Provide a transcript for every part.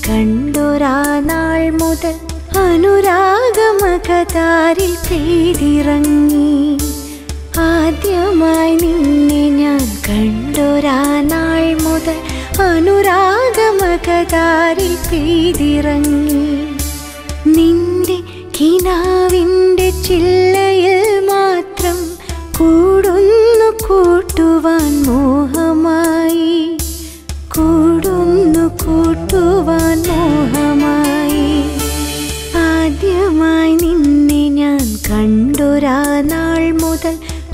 കണ്ടൊരാ നാൾ മുതൽ അനുരാഗമകതാരിൽ പെയ്തിറങ്ങി ആദ്യമായി നിന്നെ ഞാൻ കണ്ടൊരാ നാൾ മുതൽ അനുരാഗമകതാരിൽ പെയ്തിറങ്ങി നിന്റെ കിനാവിൻ്റെ ചില്ലയിൽ മാത്രം കൂടുന്നു കൂട്ടുവാൻ മോഹമായി കൂടുന്നു കൂട്ടുവാൻ മോഹമായി ആദ്യമായി നിന്നെ ഞാൻ കണ്ടൊരാ നാൾ മുതൽ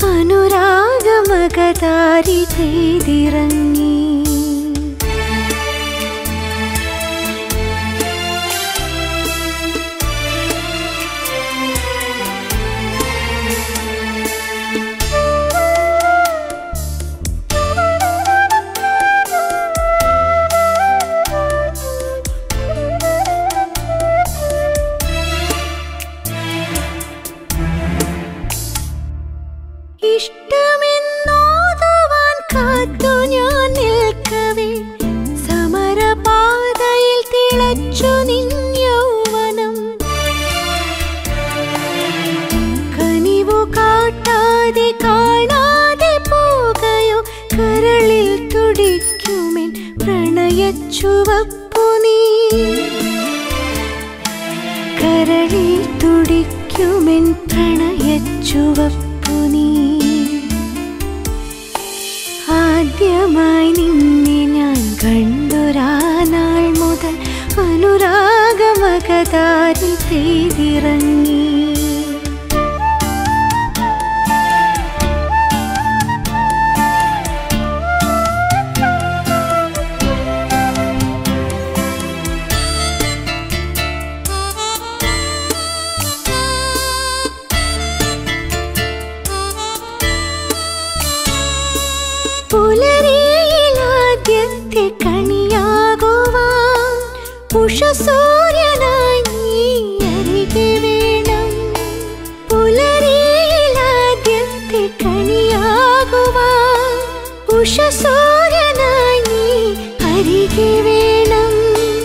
അനുരാഗമകതാരി ചെയ്തിറങ്ങി ഇഷ്ടമെന്നോതുവാൻ കാത്തു ഞാൻ നിൽക്കവേ സമരപാതയിൽ തിളച്ചു നിന്നൗവനം കനിവു കാട്ടാതെ കാണാതെ പോകയോ കരളിൽ തുടിക്കുമെൻ പ്രണയച്ചുവപ്പു നീ കരളിൽ തുടിക്കുമെൻ പ്രണയച്ചുവപ്പു നീ ആദ്യമായി നിന്നെ ഞാൻ കണ്ടൊരാ നാൾ മുതൽ അനുരാഗമകതാരിൽ പെയ്തിറങ്ങി പുലരിയിലാദ്യത്തെ കണിയാകുവാൻ ഉഷസൂര്യനായി നീ അരികെ വേണം പുലരിയിലാദ്യത്തെ കണിയാകുവാൻ ഉഷസൂര്യനായി നീ അരികെ വേണം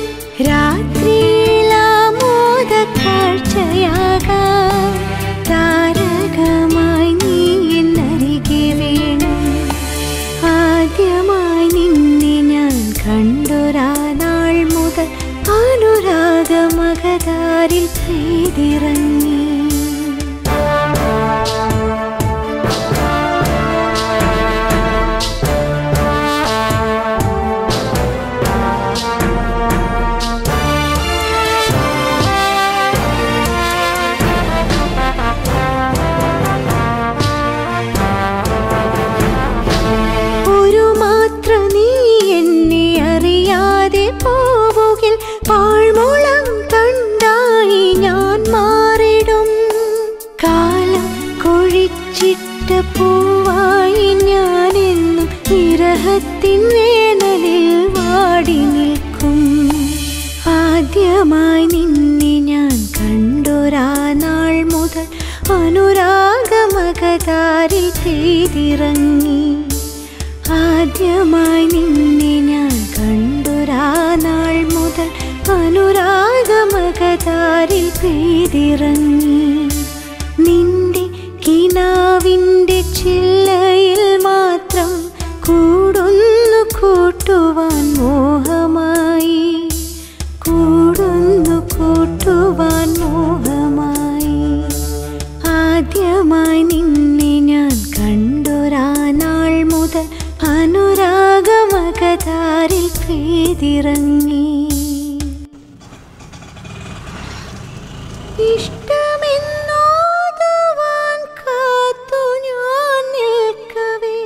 രാത്രിയിലാമോദ കാഴ്ചയാകാൻ താരകമായി നീ എന്നരികെ വേണം ആദ്യമായി നിന്നെ ഞാൻ കണ്ടൊരാ നാൾ മുതൽ അനുരാഗമകതാരിൽ പെയ്തിറങ്ങി ഒരു മാത്ര നീ എന്നെ അറിയാതെ പോവുകിൽ പാഴ്മുളം കണ്ടായി ഞാൻ മാറിടും കാലം കൊഴിച്ചിട്ട പൂവായി ഞാൻ എന്നും വിരഹത്തിൻ വേനലിൽ വാടി നിൽക്കും ആദ്യമായി നിന്നെ ഞാൻ കണ്ടൊരാ നാൾ മുതൽ അനുരാഗമകതാരിൽ പെയ്തിറങ്ങി ആദ്യമായി നിന്നെ ഞാൻ കണ്ടൊരാ നാൾ മുതൽ അനുരാഗമകതാരിൽ പെയ്തിറങ്ങി നിന്റെ കിനാവിൻ്റെ ചില്ലയിൽ മാത്രം കൂടുന്നു കൂട്ടുവാൻ മോഹമായി കൂടുന്നു കൂട്ടുവാൻ മോഹമായി ആദ്യമായി നിന്നെ ഞാൻ കണ്ടൊരാ നാൾ മുതൽ അനുരാഗമകതാരിൽ പെയ്തിറങ്ങി ഇഷ്ടമെന്നോതുവാൻ കാത്തു ഞാൻ നിൽക്കവേ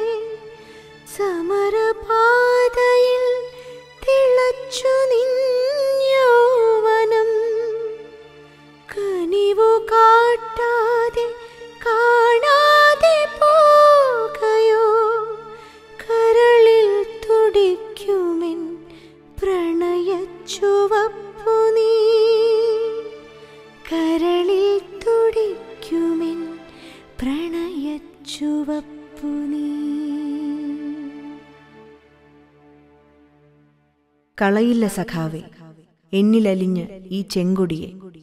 സമരപാതയിൽ തിളച്ചു നിന്നൗവനം കനിവു കാട്ടാതെ കാണാതെ പോകയോ കരളിൽ തുടിക്കുമെൻ പ്രണയച്ചുവപ്പു നീ കരളിൽ തുടിക്കുമെൻ പ്രണയച്ചുവപ്പു നീ കളയില്ല സഖാവേ എന്നിലലിഞ്ഞ് ഈ ചെങ്കൊടിയെ